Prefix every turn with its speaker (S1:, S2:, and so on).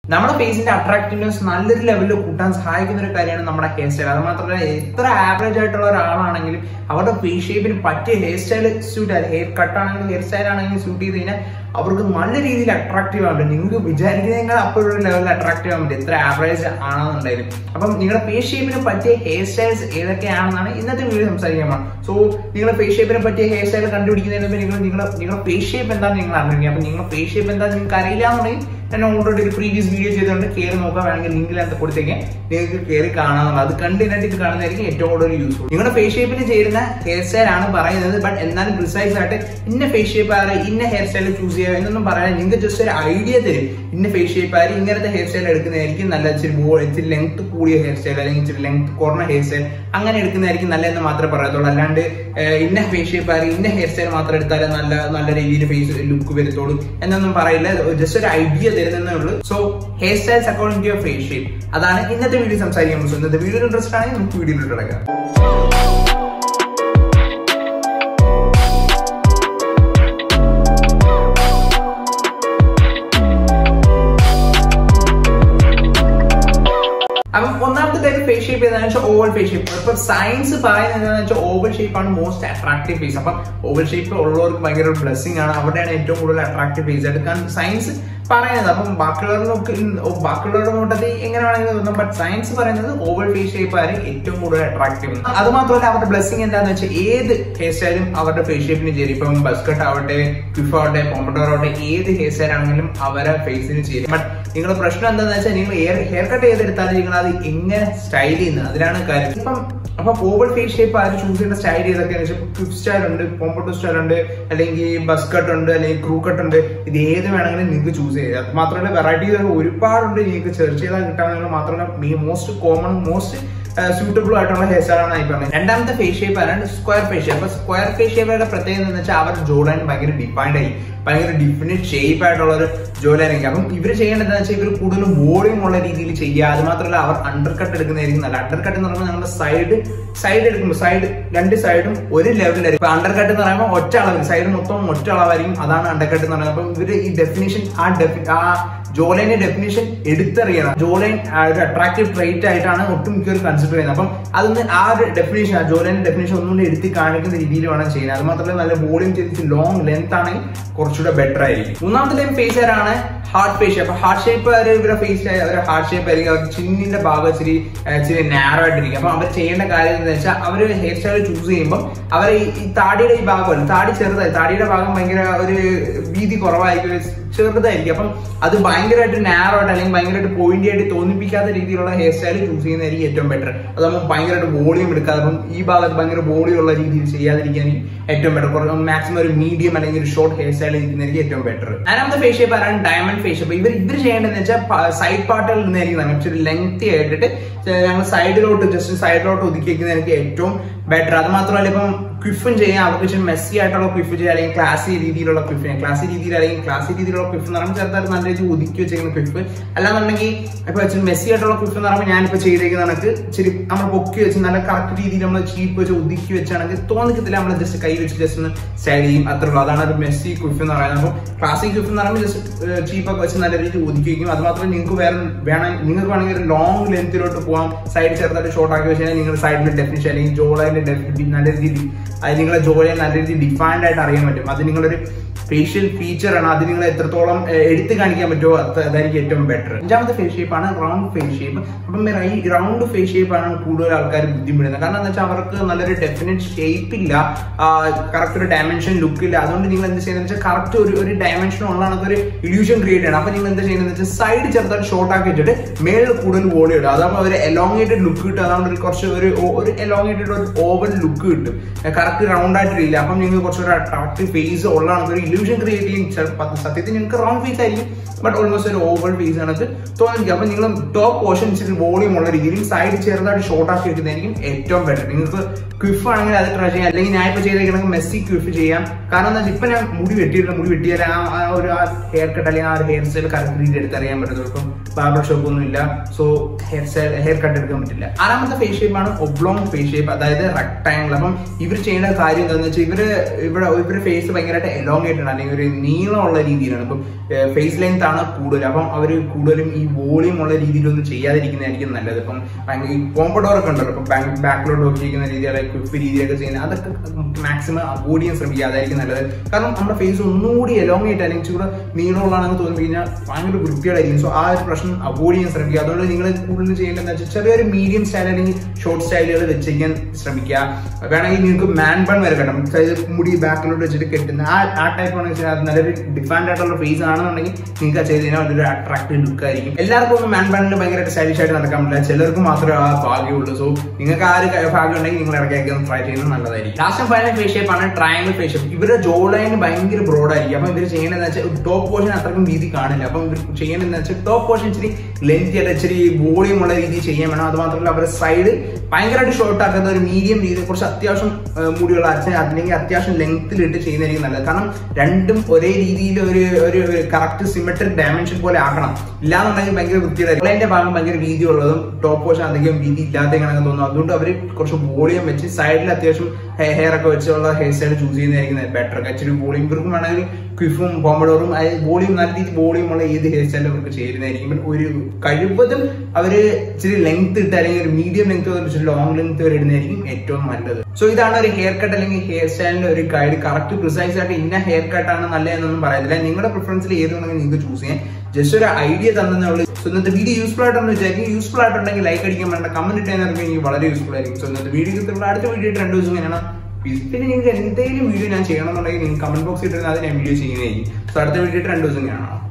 S1: നമ്മുടെ ഫേസിന്റെ അട്രാക്റ്റീവ്നെസ് നല്ലൊരു ലെവലിൽ കൂട്ടാൻ സഹായിക്കുന്ന ഒരു കാര്യമാണ് നമ്മുടെ ഹെയർ സ്റ്റൈൽ അത് മാത്രമല്ല എത്ര ആവറേജ് ആയിട്ടുള്ള ഒരാളാണെങ്കിലും അവരുടെ ഫേസ് ഷേപ്പിന് പറ്റിയ ഹെയർ സ്റ്റൈൽ സ്യൂട്ട് ആയി ഹെയർ കട്ട് ആണെങ്കിലും ഹെയർ സ്റ്റൈൽ ആണെങ്കിലും സ്യൂട്ട് ചെയ്ത് കഴിഞ്ഞാൽ അവർക്ക് നല്ല രീതിയിൽ അട്രാക്റ്റീവ് ആവും നിങ്ങൾക്ക് വിചാരിക്കുന്നതിനേക്കാൾ അപ്പോഴുള്ള ലെവലിൽ അട്രാക്റ്റീവ് ആവാൻ പറ്റും എത്ര ആവറേജ് ആണെന്നുണ്ടെങ്കിലും അപ്പം നിങ്ങളുടെ ഫേസ് ഷേപ്പിന് പറ്റിയ ഹെയർ സ്റ്റൈൽസ് ഏതൊക്കെയാണെന്നാണ് ഇന്നത്തെ വീഡിയോ സംസാരിക്കാൻ പോകുന്നത് സോ നിങ്ങളുടെ ഫേസ് ഷേപ്പിനെ പറ്റിയ ഹെയർ സ്റ്റൈൽ കണ്ടുപിടിക്കുന്നതിന് മുമ്പ് നിങ്ങൾ നിങ്ങളുടെ നിങ്ങളുടെ ഫേസ് ഷേപ്പ് എന്താണെന്ന് നിങ്ങൾ അറിഞ്ഞിരിക്കുക അപ്പം നിങ്ങളുടെ ഫേസ് ഷേപ്പ് എന്താ നിങ്ങൾക്ക് അറിയില്ല എന്നുണ്ടെങ്കിൽ ഞാൻ ഓൾറെഡി ഒരു പ്രീവിയസ് വീഡിയോ ചെയ്തുകൊണ്ട് കയറി നോക്കാൻ വേണമെങ്കിൽ ലിങ്കിലകത്ത് കൊടുത്തേക്കാൻ നിങ്ങൾക്ക് കയറി കാണാന്നുള്ളത് അത് കണ്ട് കഴിഞ്ഞിട്ട് ഇത് കാണുന്നതായിരിക്കും ഏറ്റവും കൂടുതൽ യൂസ്ഫുൾ നിങ്ങളുടെ ഫേസ് ഷേപ്പിന് ചേരുന്ന ഹെയർ സ്റ്റൈൽ ആണ് പറയുന്നത് ബട്ട് എന്നാലും പ്രിസൈസ് ആയിട്ട് ഇന്ന ഫേസ് ഷേപ്പ് ആറ് ഇന്ന ഹെയർ സ്റ്റൈൽ ചൂസ് ചെയ്യുക എന്നൊന്നും പറയാൻ നിങ്ങൾക്ക് ജസ്റ്റ് ഒരു ഐഡിയ തരും ഇന്ന ഫേസ് ഷേപ്പ് ആര് ഇങ്ങനത്തെ ഹെയർ സ്റ്റൈൽ എടുക്കുന്നതായിരിക്കും നല്ല ഇച്ചിരി ബോ ഇച്ചിരി ലെങ്ത് കൂടിയ ഹെയർ സ്റ്റൈൽ അല്ലെങ്കിൽ ഇച്ചിരി ലെങ്ത് കുറഞ്ഞ ഹെയർ സ്റ്റൈൽ അങ്ങനെ എടുക്കുന്നതായിരിക്കും നല്ലതെന്ന് മാത്രമേ പറയത്തുള്ളൂ അല്ലാണ്ട് ഏഹ്, ഇന്ന ഫേസ് ഷേപ്പ് ആര് ഇന്ന ഹെയർ സ്റ്റൈൽ മാത്രം എടുത്താലേ നല്ല നല്ല രീതിയിൽ ഫേസ് ലുക്ക് വരത്തുള്ളൂ എന്നൊന്നും പറയില്ല ജസ്റ്റ് ഒരു ഐഡിയ തരുന്നേ ഉള്ളൂ so hairstyles according to your face shape അതാണ് ഇന്നത്തെ വീഡിയോ സംസാരിക്കാൻ പോകുന്നത് ഇന്നത്തെ വീഡിയോ ഇൻട്രസ്റ്റ് ആണെങ്കിൽ നമുക്ക് വീഡിയോയിലോട്ട് കിടക്കാം അപ്പം ഒന്നാമത്തെ കാര്യം ഫേസ് ഷേപ്പ് ഏതാണെന്ന് വെച്ചാൽ ഓവൽ ഫേസ് ഷേപ്പ് ഇപ്പൊ സയൻസ് പറയുന്നത് എന്താണെന്ന് വെച്ചാൽ ഓവൽ ഷേപ്പ് ആണ് മോസ്റ്റ് അട്രാക്റ്റീവ് ഫേസ് അപ്പം ഓവൽ ഷേപ്പ് ഉള്ളവർക്ക് ഭയങ്കര ഒരു ബ്ലെസ്സിങ് ആണ് അവിടെയാണ് ഏറ്റവും കൂടുതൽ അട്രാക്റ്റീവ് ഫേസ് എടുക്കാൻ സയൻസ് പറയുന്നത് അപ്പം ബാക്കിയുള്ളവർക്ക് ബാക്കിയുള്ളവരുടെ കൂട്ടത്തിൽ എങ്ങനെ വേണമെങ്കിലും തോന്നും ബട്ട് സയൻസ് പറയുന്നത് ഓവൽ ഫേസ് ഷേപ്പ് ആയിരിക്കും ഏറ്റവും കൂടുതൽ അട്രാക്റ്റീവ് അത് മാത്രമല്ല അവരുടെ ബ്ലെസ്സിങ് എന്താണെന്ന് വെച്ചാൽ ഏത് ഹെയർ സ്റ്റൈലും അവരുടെ ഫേസ് ഷേപ്പിന് ചേരും ഇപ്പം ബസ്കട്ട് ആവട്ടെ ക്വിഫ് ആവട്ടെ പോമ്പഡോർ ആവട്ടെ ഏത് ഹെയർ സ്റ്റൈൽ ആണെങ്കിലും അവരെ ഫേസിന് ചേരും ബട്ട് നിങ്ങളുടെ പ്രശ്നം എന്താണെന്ന് വെച്ചാൽ നിങ്ങൾ ഹെയർ കട്ട് ചെയ്തെടുത്താലും നിങ്ങൾ അത് എങ്ങനെ സ്റ്റൈൽ ചെയ്യുന്നത് അതിലാണ് കാര്യം ഇപ്പം അപ്പൊ ഓവൽ ഫേസ് ഷേപ്പ് ആര് ചൂസ് ചെയ്യുന്ന സ്റ്റൈൽ ചെയ്തൊക്കെയാണെന്ന് വെച്ചാൽ ക്വിഫ് സ്റ്റൈൽ ഉണ്ട് പോമ്പട്ടോ സ്റ്റൈൽ ഉണ്ട് അല്ലെങ്കിൽ ബസ് കട്ട് ഉണ്ട് അല്ലെങ്കിൽ ക്രൂ കട്ട് ഉണ്ട് ഇത് ഏത് വേണമെങ്കിലും നിങ്ങൾക്ക് ചൂസ് ചെയ്യാം അത് മാത്രമല്ല വെറൈറ്റീസ് ഒരുപാടുണ്ട് നിങ്ങൾക്ക് സെർച്ച് ചെയ്താൽ കിട്ടാവുന്ന മാത്രമല്ല മോസ്റ്റ് കോമൺ മോസ്റ്റ് സൂട്ടബിൾ ആയിട്ടുള്ള ഹെയർ സ്റ്റൈൽ ആണ് ഈ പറഞ്ഞത് രണ്ടാമത്തെ ഫേസ് ഷേപ്പ് ആണ് സ്ക്വയർ ഫേസ് ഷേപ്പ് അപ്പൊ സ്ക്വയർ ഫേസ് ഷേപ്പുകളുടെ പ്രത്യേകത എന്ന് വെച്ചാൽ അവർ ജോലൈൻ ഭയങ്കര ഡിഫൈൻഡ് ആയി ഭയങ്കര ഡിഫിനിറ്റ് ഷേപ്പ് ആയിട്ടുള്ള ഒരു ജോലിയായിരിക്കും അപ്പം ഇവർ ചെയ്യേണ്ടത് എന്താ വെച്ചാൽ ഇവർ കൂടുതൽ വോളിയം ഉള്ള രീതിയിൽ ചെയ്യുക അത് മാത്രമല്ല അവർ അണ്ടർ കട്ട് എടുക്കുന്നതായിരിക്കും നല്ല അണ്ടർ കട്ട് എന്ന് പറയുമ്പോൾ നമ്മുടെ സൈഡ് സൈഡ് എടുക്കുമ്പോൾ സൈഡ് രണ്ട് സൈഡും ഒരു ലെവലിലായിരിക്കും അണ്ടർ കട്ട് എന്ന് പറയുമ്പോൾ ഒറ്റ അളവിൽ സൈഡ് മൊത്തം ഒറ്റ അളവായിരിക്കും അതാണ് അണ്ടർ കട്ട് എന്ന് പറയുന്നത് അപ്പം ഇവർ ഈ ഡെഫിനേഷൻ ആ ഡെഫി ആ ജോലൈന്റെ ഡെഫിനേഷൻ എടുത്തറിയണം ജോലൈൻ ഒരു അട്രാക്റ്റീവ് ട്രേറ്റ് ആയിട്ടാണ് ഒട്ടുമിക്കവർ കൺസിഡർ ചെയ്യുന്നത് അപ്പം അതൊന്ന് ആ ഒരു ഡെഫിനേഷൻ ആ ജോലൈന്റെ ഡെഫിനേഷൻ ഒന്നുകൂടി എടുത്ത് കാണിക്കുന്ന രീതിയിൽ വേണം ചെയ്യാൻ അത് മാത്രമല്ല നല്ല വോളിയം ചെയ്തിട്ട് ലോങ് ലെങ്ത് ആണെങ്കിൽ കുറച്ചുകൂടെ ബെറ്റർ ആയിരിക്കും മൂന്നാമത്തെ ടൈം ഫേസ് ആണ് ഹാർട്ട് ഫേസ് അപ്പൊ ഹാർട്ട് ഷേപ്പ് ഇവരുടെ ഫേസ് ഒരു ഹാർട്ട് ഷേപ്പ് ആയിരിക്കും അവർ ചിന്നിന്റെ ഭാഗം ഇച്ചിരി ഏഹ്, ഇച്ചിരി നാരോ ആയിട്ടിരിക്കും അപ്പൊ അവർ ചെയ്യേണ്ട കാര്യം എന്താ വെച്ചാൽ അവർ ഹെയർ സ്റ്റൈൽ ചൂസ് ചെയ്യുമ്പോൾ അവർ ഈ താടിയുടെ ഈ ഭാഗമല്ല താടി ചെറുതായി താടിയുടെ ഭാഗം ഭയങ്കര ഒരു വീതി കുറവായിരിക്കും ഒരു ചെറുതായിരിക്കും അപ്പം അത് ഭയങ്കരമായിട്ട് നാരോ ആയിട്ട് അല്ലെങ്കിൽ ഭയങ്കരമായിട്ട് പോയിന്റ് ആയിട്ട് തോന്നിപ്പിക്കാത്ത രീതിയിലുള്ള ഹെയർ സ്റ്റൈൽ ചൂസ് ചെയ്യുന്നതായിരിക്കും ഏറ്റവും ബെറ്റർ അതാകുമ്പോൾ ഭയങ്കരമായിട്ട് വോളിയം എടുക്കാതെ അപ്പം ഈ ഭാഗത്ത് ഭയങ്കര ബോഡിയുള്ള രീതിയിൽ ചെയ്യാതിരിക്കാനായിരിക്കും ഏറ്റവും ബെറ്റർ കുറച്ച് മാക്സിമം ഒരു മീഡിയം അല്ലെങ്കിൽ ഒരു ഷോർട്ട് ഹെയർ സ്റ്റൈൽ ഇരിക്കുന്നതായിരിക്കും ഏറ്റവും ബെറ്റർ നാലാമത്തെ ഫേസ് ഷേപ്പ് ആണ് ഡയമണ്ട് ഫേസ് ഷേപ്പ് ഇവർ ഇവർ ചെയ്യേണ്ടതെന്ന് വെച്ചാൽ സൈഡ് പാർട്ടുകളിൽ നിന്നായിരിക്കും നമ്മൾ ഇച്ചിരി ലെങ്തി ആയിട്ടിട്ട് ഞങ്ങൾ സൈഡിലോട്ട് ജസ്റ്റ് സൈഡിലോട്ട് ഒതുക്കി വെക്കുന്നതായിരിക്കും ഏറ്റവും ബെറ്റർ അത് മാത്രമല്ല ഇപ്പം ക്വിഫും ചെയ്യാം അവർക്ക് ഇച്ചിരി മെസ്സി ആയിട്ടുള്ള ക്വിഫ് ചെയ്യാം അല്ലെങ്കിൽ ക്ലാസി രീതിയിലുള്ള ക്വിഫ് ചെയ്യാം ക്ലാസി രീതിയിൽ അല്ലെങ്കിൽ ക്ലാസി രീതിയിലുള്ള ക്വിഫ് എന്ന് പറയുമ്പോൾ ചെറുതായിട്ട് നല്ല രീതിയിൽ ഒതുക്കി വെച്ചേക്കുന്ന ക്വിഫ് അല്ലാന്നുണ്ടെങ്കിൽ ഇപ്പൊ ഇച്ചിരി മെസ്സി ആയിട്ടുള്ള ക്വിഫ് എന്ന് പറയുമ്പോൾ ഞാനിപ്പോ ചെയ്തേക്കുന്ന കണക്ക് ഇച്ചിരി നമ്മൾ പൊക്കി വെച്ച് നല്ല കറക്റ്റ് രീതിയിൽ നമ്മൾ ചീപ്പ് വെച്ച് ഒതുക്കി വെച്ചാണെങ്കിൽ തോന്നിക്കത്തില്ല നമ്മൾ ജസ്റ്റ് കൈ വെച്ച് ജസ്റ്റ് ഒന്ന് സ്റ്റൈൽ ചെയ്യും അത്രേ ഉള്ളൂ അതാണ് ഒരു മെസ്സി ക്വിഫ് എന്ന് പറയുന്നത് അപ്പോൾ ക്ലാസിക് ക്വിഫ് എന്ന് പറയുമ്പോൾ ജസ്റ്റ് ചീപ്പൊക്കെ വെച്ച് നല്ല രീതിയിൽ ഒതുക്കി വെക്കും അത് മാത്രമേ നിങ്ങൾക്ക് വേറെ വേണം നിങ്ങൾക്ക് വേണമെങ്കിൽ ഒരു ലോങ് ലെങ്തിലോട്ട് പോകാം സൈഡ് ചെറുതായിട്ട് ഷോർട്ട് ആക്കി വെച്ചാൽ നിങ്ങളുടെ സൈഡിന്റെ ഡെഫിനിഷൻ അല്ലെങ്കിൽ ജോളൈന്റെ നല്ല രീതിയിൽ അത് നിങ്ങളെ ജോലിയെ നല്ല രീതിയിൽ ഡിഫൈൻഡ് ആയിട്ട് അറിയാൻ പറ്റും അത് നിങ്ങളൊരു ഫേഷ്യൽ ഫീച്ചർ ആണ് അത് നിങ്ങൾ എത്രത്തോളം ഏഹ്, എടുത്ത് കാണിക്കാൻ പറ്റുമോ അത് അതായിരിക്കും ഏറ്റവും ബെറ്റർ അഞ്ചാമത്തെ ഫേസ് ഷേപ്പ് ആണ് റൗണ്ട് ഫേസ് ഷേപ്പ് അപ്പം ഈ റൗണ്ട് ഫേസ് ഷേപ്പ് ആണ് കൂടുതൽ ആൾക്കാർ ബുദ്ധിമുട്ടുന്നത് കാരണം എന്താ വെച്ചാൽ അവർക്ക് നല്ലൊരു ഡെഫിനറ്റ് ഷേപ്പ് ഇല്ല കറക്റ്റ് ഒരു ഡയമെൻഷൻ ലുക്ക് ഇല്ല അതുകൊണ്ട് നിങ്ങൾ എന്ത് ചെയ്യുന്നത് വെച്ചാൽ കറക്റ്റ് ഒരു ഒരു ഡയമെൻഷൻ ഉള്ളതാണ് ഒരു ഇല്യൂഷൻ ക്രിയേറ്റ് ചെയ്യണം അപ്പൊ നിങ്ങൾ എന്താ ചെയ്യുന്നത് വെച്ചാൽ സൈഡ് ചെറുതായിട്ട് ഷോർട്ട് ആക്കി വെച്ചിട്ട് മേളിൽ കൂടുതൽ ബോഡി ഇടും അതാകുമ്പോൾ ഒരു എലോങ്ങേറ്റഡ് ലുക്ക് കിട്ടും അതാണ്ട് ഒരു കുറച്ച് ഒരു ഒരു എലോങ്ങേറ്റഡ് ഒരു ഓവൽ ലുക്ക് കിട്ടും കറക്റ്റ് റൗണ്ട് ആയിട്ടില്ല അപ്പം നിങ്ങൾക്ക് കുറച്ചൊരു അട്രാക്റ്റീവ് ഫേസ് ഉള്ളതാണ് ഒരു ഇല്യൂഷൻ ക്രിയേറ്റ് ചെയ്യും ചിലപ്പോൾ സത്യത്തിൽ നിങ്ങൾക്ക് റൗണ്ട് ഫേസ് ആയിരിക്കും ബട്ട് ഓൾമോസ്റ്റ് ഒരു ഓവൽ ഫേസ് ആണ് തോന്നിക്കുക അപ്പൊ നിങ്ങൾ ടോപ്പ് പോർഷൻ ഇച്ചിരി വോളിയം ഉള്ള രീതിയിൽ സൈഡ് ചെറുതായിട്ട് ഷോർട്ട് ആക്കി വെക്കുന്നതായിരിക്കും ഏറ്റവും ബെറ്റർ നിങ്ങൾക്ക് ക്വിഫ് ആണെങ്കിൽ അത് ട്രൈ ചെയ്യാം അല്ലെങ്കിൽ ഞാൻ ഇപ്പൊ ചെയ്തേക്കണമെങ്കിൽ മെസ്സി ക്വിഫ് ചെയ്യാം കാരണം എന്താ വെച്ചാൽ ഇപ്പൊ ഞാൻ മുടി വെട്ടിയിട്ടില്ല മുടി വെട്ടിയാൽ ആ ആ ഒരു ആ ഹെയർ കട്ട് അല്ലെങ്കിൽ ആ ഒരു ഹെയർ സ്റ്റൈൽ കറക്റ്റ് രീതിയിൽ എടുത്തറിയാൻ പറ്റത്തുള്ളൂ ഇപ്പം ബാർബർ ഷോപ്പ് ഒന്നും ഇല്ല so hairstyle haircut എടുക്കാൻ പറ്റില്ല ആറാമത്തെ ഫേസ് ഷേപ്പ് ആണ് ഒബ്ലോങ് ഫേസ് ഷേപ്പ് അതായത് റെക്ടാങ്കിൾ അപ്പം ഇവർ ചെയ്യേണ്ട കാര്യം എന്താണെന്ന് വെച്ചാൽ ഇവര് ഇവിടെ ഇവരുടെ ഫേസ് ഭയങ്കരമായിട്ട് എലോങ്ങേറ്റഡ് ആണ് അല്ലെങ്കിൽ ഒരു നീളമുള്ള രീതിയിലാണ് ഇപ്പം ഫേസ് ലെങ്ത് ആണ് കൂടുതൽ അപ്പം അവർ കൂടുതലും ഈ വോളിയം ഉള്ള രീതിയിലൊന്നും ചെയ്യാതിരിക്കുന്നതായിരിക്കും നല്ലത് ഇപ്പം ഭയങ്കര ഈ പോമ്പഡോർ ഒക്കെ ഉണ്ടല്ലോ ഇപ്പം ബാക്കിലോട്ട് നോക്കിയിരിക്കുന്ന രീതിയിൽ ക്വിപ്പ് രീതിയിലൊക്കെ ചെയ്യുന്നത് അതൊക്കെ മാക്സിമം അവോയ്ഡ് ചെയ്യാൻ ശ്രമിക്കുക അതായിരിക്കും നല്ലത് കാരണം നമ്മുടെ ഫേസ് ഒന്നുകൂടി എലോങ്ങേറ്റ് അല്ലെങ്കിൽ ഇച്ചിരി കൂടെ നീളമുള്ളതാണെന്ന് തോന്നി കഴിഞ്ഞാൽ ഭയങ്കര വൃത്തികേടായിരിക്കും സോ ആ ഒരു പ്രശ്നം അവോയ്ഡ് ചെയ്യാൻ ശ്രമിക്കുക അതുകൊണ്ട് നിങ്ങൾ കൂടുതൽ ചെയ്യേണ്ടതെന്ന് വെച്ചാൽ ചെറിയൊരു മീഡിയം സ്റ്റൈൽ അല്ലെങ്കിൽ ഷോർട്ട് സ്റ്റൈലുകൾ വെച്ചിരിക്കാൻ ശ്രമിക്കുക വേണമെങ്കിൽ നിങ്ങൾക്ക് മാൻ ബൺ വരെ കെട്ടാം അതായത് മുടി ബാക്കിലോട്ട് വെച്ചിട്ട് കെട്ടുന്ന ആ ആ ടൈപ്പ് ആണെന്ന് വെച്ചാൽ അത് നല്ലൊരു ഡിഫറെന്റ് ആയിട്ടുള്ള ഫേസ് ആണെന്നുണ്ടെങ്കിൽ നിങ്ങൾക്ക് അത് ചെയ്ത് കഴിഞ്ഞാൽ അതൊരു അട്രാക്റ്റീവ് ലുക്ക് ആയിരിക്കും എല്ലാവർക്കും ഒന്നും മാൻ ബണ്ണിൽ ഭയങ്കരമായിട്ട് സ്റ്റൈലിഷ് ആയിട്ട് നടക്കാൻ പറ്റില്ല ചിലർക്ക് മാത്രമേ ആ ഭാഗ്യമുള്ളൂ സോ നിങ്ങൾക്ക് ആ ഒരു ഭാഗ്യം ഉണ്ടെങ്കിൽ നിങ്ങൾ ഇടയ്ക്കൊക്കെ ഒന്ന് ട്രൈ ചെയ്യുന്നത് നല്ലതായിരിക്കും ലാസ്റ്റ് ഫൈനൽ ഫേസ് ഷേപ്പ് ആണ് ട്രയാങ്കിൾ ഫേസ് ഷേപ്പ് ഇവരുടെ ജോ ലൈൻ ഭയങ്കര ബ്രോഡ് ആയിരിക്കും അപ്പൊ ഇവർ ചെയ്യേണ്ടതെന്ന് വെച്ചാൽ ടോപ്പ് പോർഷൻ അത്രക്കും വീതി കാണില്ല അപ്പം ഇവർ ചെയ്യേണ്ടതെന്ന് വെച്ചാൽ ടോപ്പ് പോർഷൻ ഇച്ചിരി ലെങ്ത് ആയിട്ട് ഇച്ചിരി വോളിയം ഉള്ള രീതിയിൽ ചെയ്യാൻ വേണം അത് മാത്രമല്ല അവരുടെ സൈഡ് ഭയങ്കരമായിട്ട് ഷോർട്ട് ആക്കുന്ന ഒരു മീഡിയം രീതി കുറച്ച് അത്യാവശ്യം ആ, മുടിയുള്ള അച്ഛൻ അല്ലെങ്കിൽ അത്യാവശ്യം ലെങ്ത്തിലിട്ട് ചെയ്യുന്നതായിരിക്കും നല്ലത് കാരണം രണ്ടും ഒരേ രീതിയിൽ ഒരു ഒരു കറക്റ്റ് സിമെട്രിക് ഡയമെൻഷൻ പോലെ ആക്കണം ഇല്ലാന്നുണ്ടെങ്കിൽ ഭയങ്കര വൃത്തിയുടെ അതിന്റെ ഭാഗം ഭയങ്കര വീതി ഉള്ളതും ടോപ്പ് പോർഷൻ അധികം വീതി ഇല്ലാത്ത കണക്ക് തോന്നുന്നു അതുകൊണ്ട് അവർ കുറച്ച് വോളിയം വെച്ച് സൈഡിൽ അത്യാവശ്യം ഹെയർ ഒക്കെ വെച്ചുള്ള ഹെയർ സ്റ്റൈൽ ചൂസ് ചെയ്യുന്നതായിരിക്കും ബെറ്റർ ഇച്ചിരി വോളിയം ഇവർക്കും വേണമെങ്കിൽ ക്വിഫും പോമ്പഡോറും വോളിയം നല്ല രീതിയിൽ വോളിയം ഉള്ള ഏത് ഹെയർ സ്റ്റൈലും അവർക്ക് ചേരുന്നതായിരിക്കും പിന്നെ ഒരു കഴിവതും അവര് ഇച്ചിരി ലെങ്ത് ഇട്ട് അല്ലെങ്കിൽ ഒരു മീഡിയം ലെങ്ത് ഇച്ചിരി ലോങ് ലെങ്ത് വരെ ഇടുന്നതായിരിക്കും ഏറ്റവും നല്ലത് സോ ഇതാണ് ഒരു ഹെയർ കട്ട് അല്ലെങ്കിൽ ഹെയർ സ്റ്റൈലിന്റെ ഒരു ഗൈഡ് കറക്റ്റ് പ്രിസൈസ് ആയിട്ട് ഇന്ന ഹെയർ കട്ട് ആണ് നല്ലതെന്നൊന്നും പറയത്തില്ല നിങ്ങളുടെ പ്രിഫറൻസിൽ ഏത് വേണമെങ്കിൽ നിങ്ങൾക്ക് ചൂസ് ചെയ്യാം ജസ്റ്റ് ഒരു ഐഡിയ തന്നേ ഉള്ളൂ സോ ഇന്നത്തെ വീഡിയോ യൂസ്ഫുൾ ആയിട്ടെന്ന് വിചാരിക്കും യൂസ്ഫുൾ ആയിട്ടുണ്ടെങ്കിൽ ലൈക്ക് അടിക്കാൻ വേണ്ട കമന്റ് ഇട്ടാൽ എനിക്ക് വളരെ യൂസ്ഫുൾ ആയിരിക്കും സോ ഇന്നത്തെ വീഡിയോ അടുത്ത വീഡിയോ രണ്ട് ദിവസം ഇങ്ങനെയാണ് പിന്നെ നിങ്ങൾക്ക് എന്തെങ്കിലും വീഡിയോ ഞാൻ ചെയ്യണമെന്നുണ്ടെങ്കിൽ നിങ്ങൾ കമന്റ് ബോക്സിൽ ഇട്ടിരുന്നാൽ അത് ഞാൻ വീഡിയോ ചെയ്യുന്നതായിരിക്കും സോ അടുത്ത വീഡിയോ രണ്ട് ദിവസം കാണാം